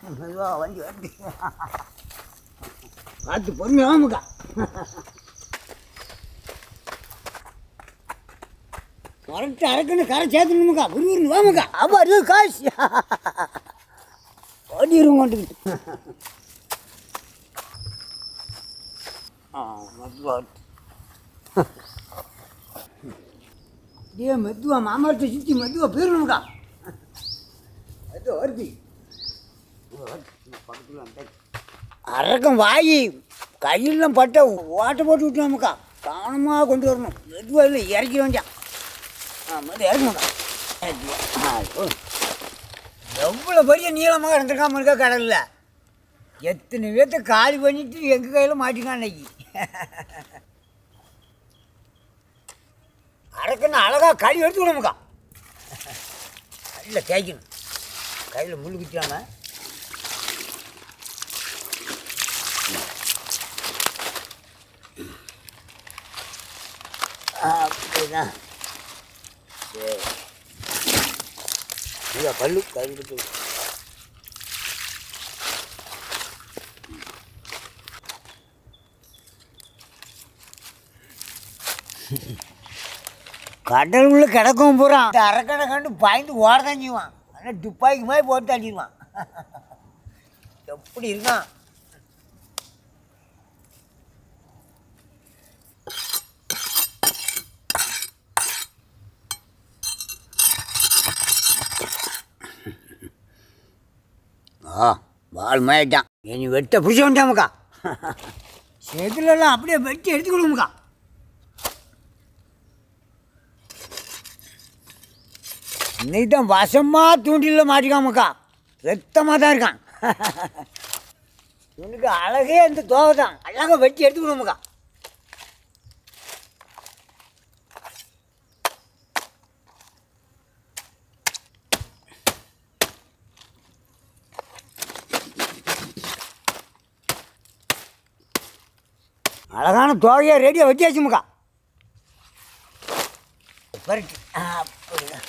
மெதுவாக வண்டி வந்து பார்த்து பொறுமையாமுக்கா கரெக்டாக அறக்குன்னு கரை சேர்த்துணுமுக்கா விறுவிறுன்னு வாமுக்கா அப்போ அது காசு ஓடிடும் கொண்டுக்கிட்டு ஆ மெதுவா இதே மெதுவா மாமரத்தை சுற்றி மெதுவா போயிடணும்க்கா அது வருது அரக்கம் வாயி கையெல்லாம் பட்ட ஓட்டை போட்டு விட்டுனோமுக்கா கவனமாக கொண்டு வரணும் மெதுவாக இல்லை இறக்கி வேண்டாம் ஆ மெது இறக்கணும்க்கா ஆ, ஓ. எவ்வளோ பெரிய நீளமாக இருந்திருக்காம இருக்கா கடலில் எத்தனை பேர்த்த காலி பண்ணிட்டு எங்கள் கையில் மாட்டிக்கான் அன்னைக்கு அரக்கன்னு அழகாக கழி எடுத்து விடணும்க்கா கையில் தேய்க்கணும் கையில் முள் குத்திடாம அப்படிதான் சரி இதை பல்லு கழுவிட்டு கடல் உள்ள கிடக்கும் பூரா இந்த அரக்கடை கண்டு பாய்ந்து ஓடதான் செய்வான் ஆனால் துப்பாக்கி மாதிரி போட்டு தள்ளிடுவான் எப்படி இருக்கான் ஆ வால் மாயிட்டான் இனி வெட்ட பிடிச்ச வேண்டாமக்கா செதுலெல்லாம் அப்படியே வெட்டி எடுத்துக்கணுமுக்கா இன்னைக்கு தான் வசமாக தூண்டில மாட்டிக்காமக்கா ரத்தமாக தான் இருக்கான் இவனுக்கு அழகே அந்த தோகை தான் அழகாக வெட்டி எடுத்துக்கணுமுக்கா அழகான தோகையை ரெடியாக வெட்டியாச்சுமுக்கா பரட்டு அப்படிதான்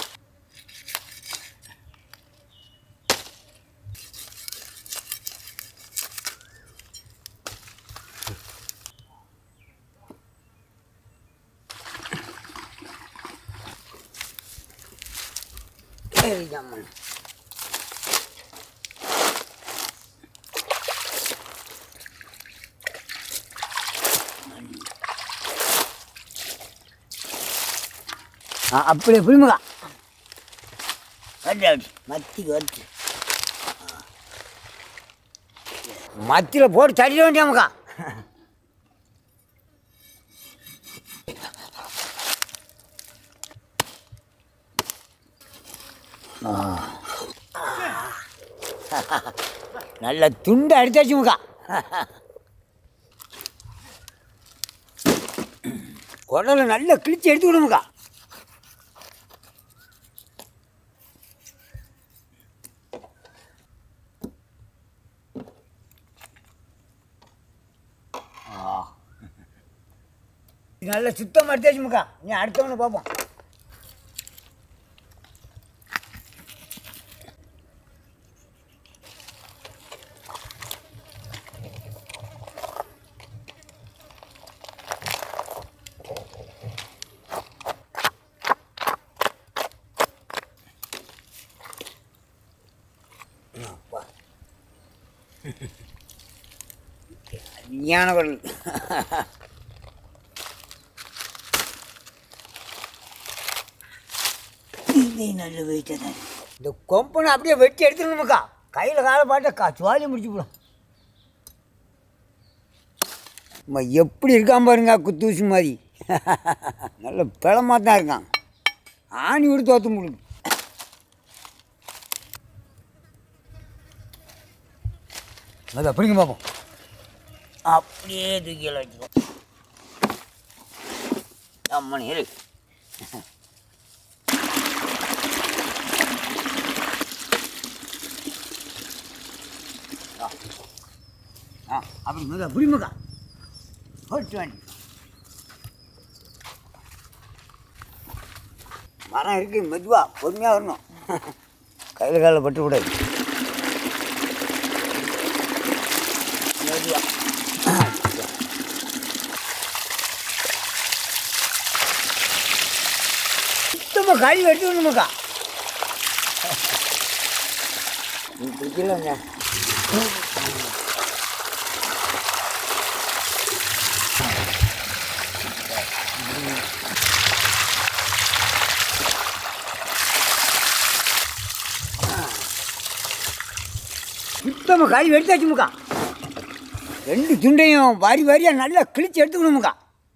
சரி ஜம்மன் ஆ அப்படி புரியுமுகா வட்டி அப்படி மத்திக்கு வட்டி மத்தியில் போட்டு தள்ளிட வேண்டியாமுக்கா நல்ல துண்டு அடித்தாச்சுமுக்கா குடலை நல்லா கிழிச்சு எடுத்து விடுமுக்கா நல்ல சுத்தமாக எடுத்தாச்சுமுக்கா நீ அடுத்தவனை பார்ப்போம் அப்பா. ஞான குரல் இது நல்ல வெயிட்டாக தான் இந்த கொம்பனை அப்படியே வெட்டி எடுத்துடணுமுக்கா கையில் காலை பாட்ட கா சுவாலி முடிச்சு போடும் அம்மா எப்படி இருக்கான் பாருங்க குத்தூசி மாதிரி நல்ல பிளமாக தான் இருக்கான் ஆணி விட்டு தோற்று முடியும் அது அப்படிங்க பார்ப்போம் அப்படியே தூக்கி வச்சுக்கோ அம்மனி இரு ஆ. ஆ அப்படி முக புரிமுகா போட்டு வாண்டி மரம் இருக்கு மெதுவா பொறுமையாக வரணும் கையில் காலில் பட்டு விடாது கழுவி எடுத்துக்கணுமுக்கா பிடிக்கலங்க சுத்தமாக கழுவி எடுத்தாச்சுமுக்கா ரெண்டு துண்டையும் வாரி வாரியாக நல்லா கிழிச்சு எடுத்துக்கணுமுக்கா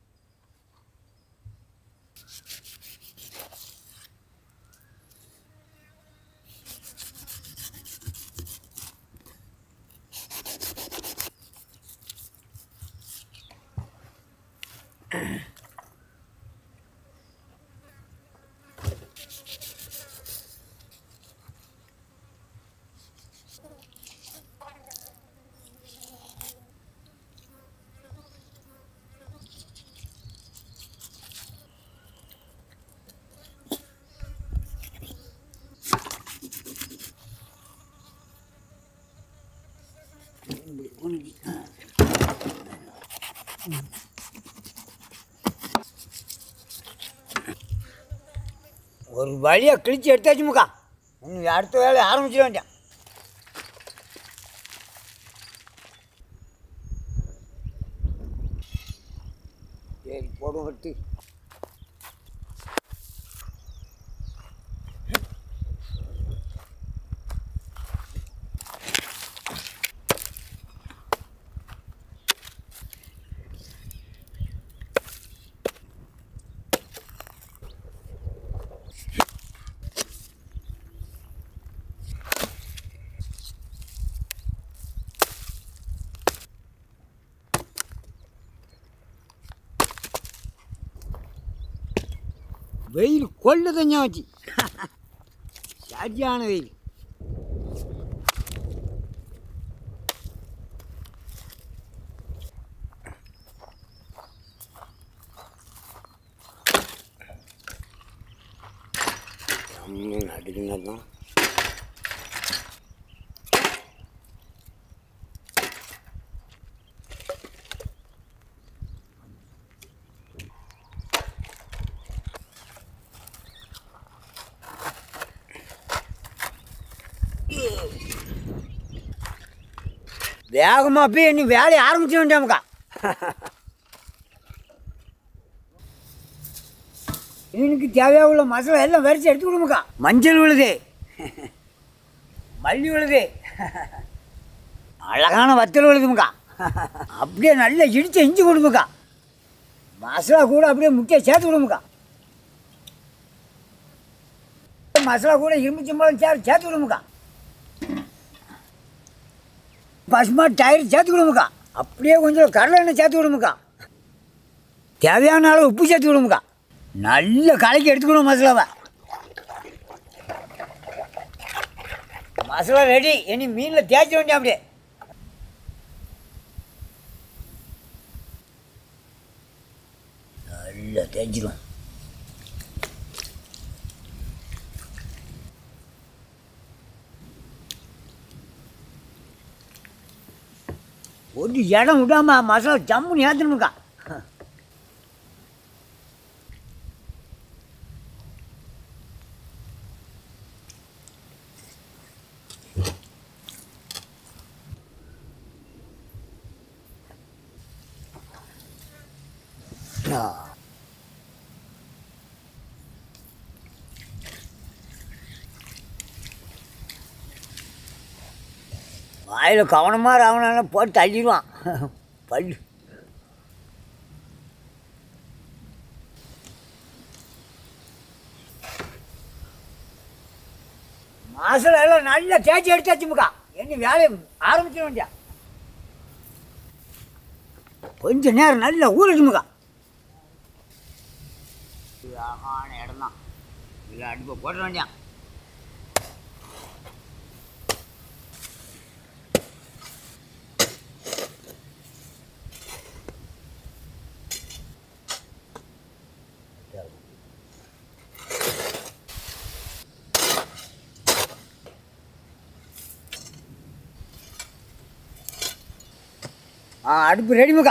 ஒரு வழியாக கிழிச்சு எடுத்தாச்சுமுக்கா இன்னும் அடுத்த வேலையை ஆரம்பிச்சிட வேண்டாம் சரி போடுவோம் வெட்டு வெயில் கொள்ள தஞ்சம் வச்சு சரியான வெயில் நடுக்குன்னா தான் வேகமாக போய் நீ வேலையை ஆரம்பிச்சு வேண்டாமக்கா இவனுக்கு தேவையாக உள்ள மசாலா எல்லாம் வரிச்சு எடுத்து கொடுமுக்கா மஞ்சள் விழுது மல்லி விழுது அழகான வத்தல் விழுதுமுக்கா அப்படியே நல்லா இடிச்சு இஞ்சி கொடுமுக்கா மசாலா கூட அப்படியே முட்டையை சேர்த்து விடுமுக்கா மசாலா கூட இரும்பு சம்பளம் சேர் சேர்த்து விடுமுக்கா பசுமா டயர் சேர்த்து விடுமுக்கா அப்படியே கொஞ்சம் கடலை எண்ணெய் சேர்த்து விடுமுக்கா தேவையான அளவு உப்பு சேர்த்து விடுமுக்கா நல்ல கலக்கி எடுத்துக்கணும் மசாலாவை மசாலா ரெடி இனி மீனில் தேய்ச்ச வேண்டிய அப்படியே நல்லா தேய்ச்சிடும் ஒரு இடம் விடாம மசாலா ஜம்முன்னு ஏற்றணுமுக்கா வாயில் கவனமாக ராவணால போட்டு தள்ளிடுவான் பல்லு மாசம் எல்லாம் நல்லா தேய்ச்சி எடுத்தாச்சுமுக்கா என்ன வேலையை ஆரம்பிச்சிட வேண்டியா கொஞ்ச நேரம் நல்லா ஊறட்டுமுக்கா அழகான இடம் தான் இல்லை அடுப்பை போட வேண்டியான் ஆ அடுப்பு ரெடிமுக்கா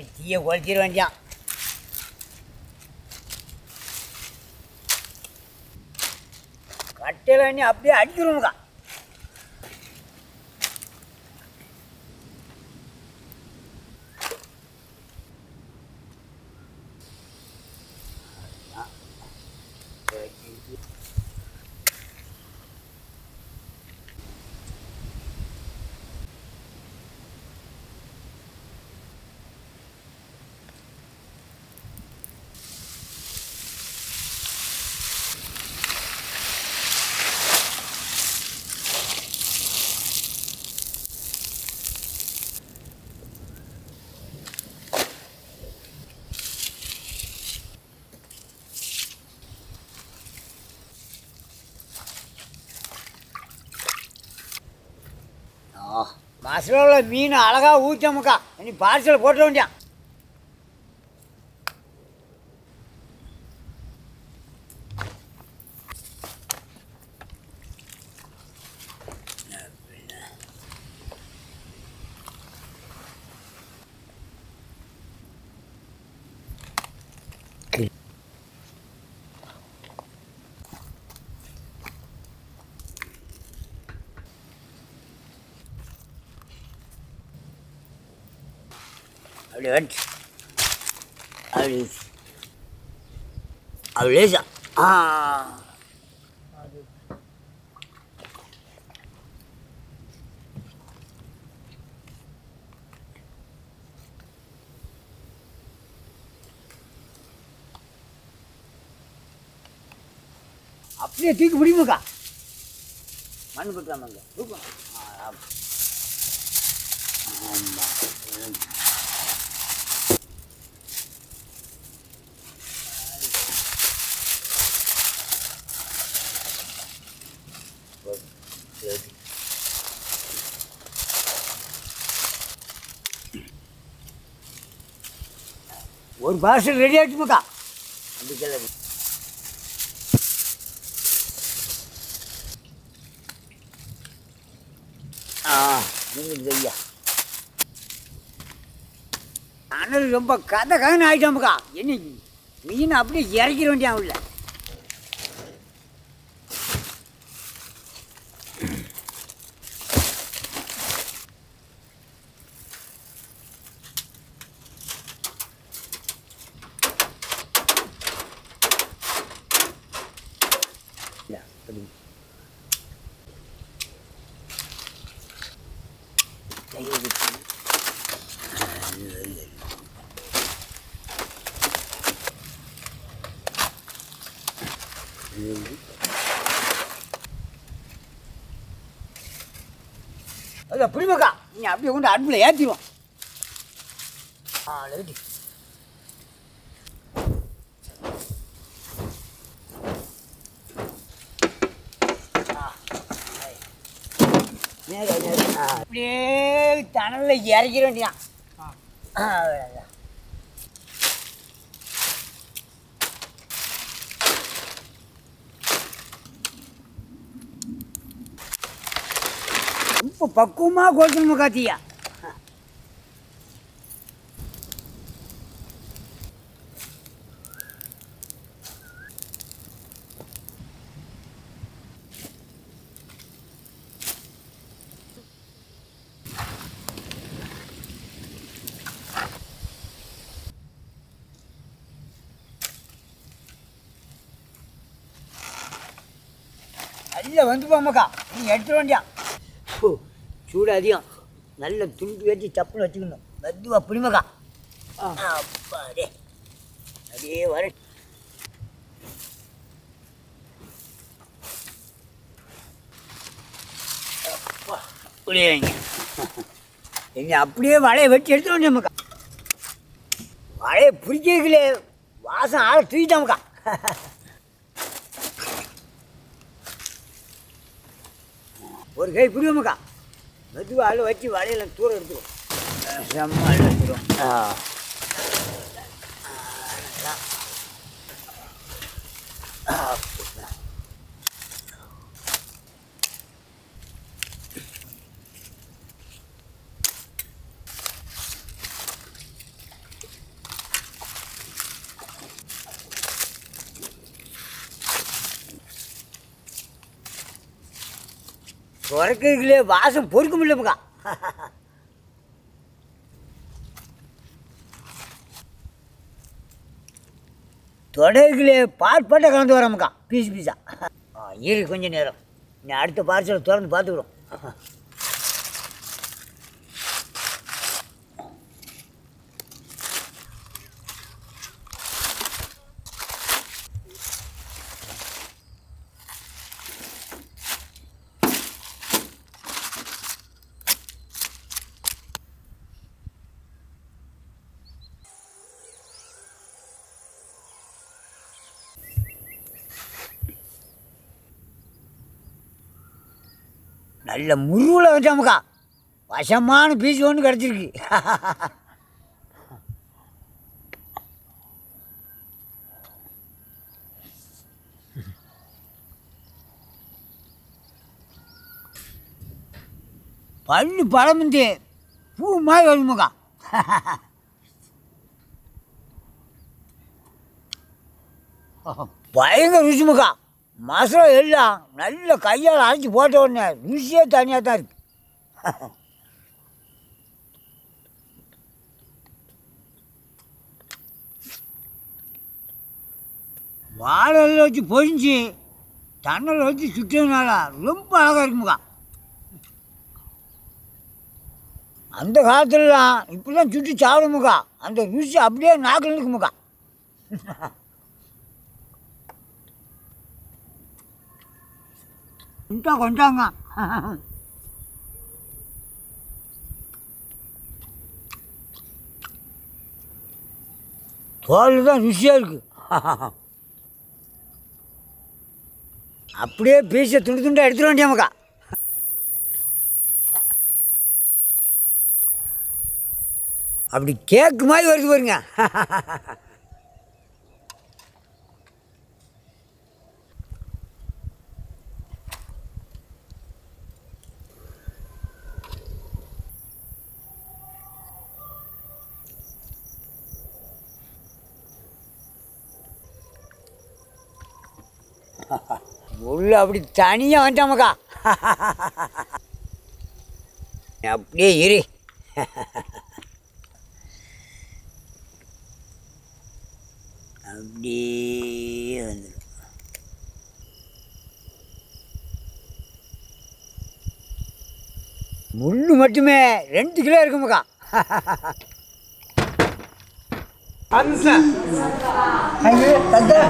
இனி தீயை குறைச்சிட வேண்டியான் கட்டையில் இனி அப்படியே அடிக்கிறோமுக்கா மசாலாவில் மீன் அழகாக ஊற்றமுக்கா இனி பார்சல் போட்ட வேண்டியான் அப்படி வச்சு அப்படி அப்படி லேசா ஆ அப்படியே தூக்கி முடியுமாக்கா மண் கொட்டாமங்க தூக்கம் ஆ, ஆமா. ஆமா. ம். சரி. ஒரு பார்சல் ரெடி ஆகிட்டுமாக்கா அப்படி கிளம்பி ஆ நீங்கள் ஐயா அனல் ரொம்ப கதை கதன்னு ஆகிட்டோமுக்கா என்ன மீன் அப்படியே இறக்கிற வேண்டிய உள்ள இல்ல, அப்படி. கையை விட்டு. அது புரியுமாக்கா நீ அப்படியே கொண்டு அடுப்பில் ஏற்றிடுவோம் ஆ லைட்டு அப்படியே தணலில் இறக்கிற வேண்டியான் ஆ அவ்வளவுதான். ரொம்ப பக்குவமாக கொடுக்கணுமா காத்தியா நல்ல வந்து போமாக்கா நீ எடுத்து வேண்டியான் ஓ சூடு அதிகம் நல்ல துண்டு வச்சு சப்புன்னு வச்சுக்கணும் மெதுவா புளிமக்கா அப்பாடே அப்படியே வர அப்பா, அப்படியே வைங்க எங்க அப்படியே வலையை வச்சு எடுத்து வேண்டியம்மாக்கா வலையை பிடிக்கல வாசம் ஆளை தூக்கிட்டாமக்கா ஒரு கை பிடிவோமுக்கா மெதுவாக ஆள் வச்சு வலையில தூரம் எடுத்துரும் செம்ம ஆள் எடுத்துரும் ஆ துறக்கிறதுலே வாசம் பொறுக்க முடியலமுக்கா தொடர்களே பாட் பாட்டை கலந்து வரோமுக்கா பீஸ் பீஸா ஆ இரு கொஞ்ச நேரம் நீ அடுத்த பார்சலை திறந்து பார்த்துக்குறோம் நல்ல முருவில் வச்சாமுக்கா வசமான பீஸ் ஒன்று கிடச்சிருக்கு பல்லு பழமுந்தி பூ மாதிரி வருமுக்கா பயங்கர ருசிமுக்கா மசாலா எல்லாம் நல்ல கையால் அரைச்சி போட்ட உடனே ருசியே தனியாக தான் இருக்கு வாழையில் வச்சு பொரிஞ்சு தண்ணில் வச்சு சுட்டதுனால ரொம்ப அழகாக இருக்குமுக்கா அந்த காலத்துலலாம் இப்படிலாம் சுட்டு சாப்பிடுமுக்கா அந்த ருசி அப்படியே நாக்கில் இருக்குமுக்கா கொண்டா கொண்டாங்க தோல் தான் ருசியாக இருக்கு அப்படியே பீஸை துண்டு துண்டா எடுத்துட வேண்டியமக்கா அப்படி கேக்கு மாதிரி வருது பாருங்க உள்ள அப்படி தனியாக வந்துட்டாமக்கா அப்படியே இரு அப்படியே வந்துடும் முள்ளு மட்டுமே ரெண்டு கிலோ இருக்குமுக்கா ஐயோ தந்தா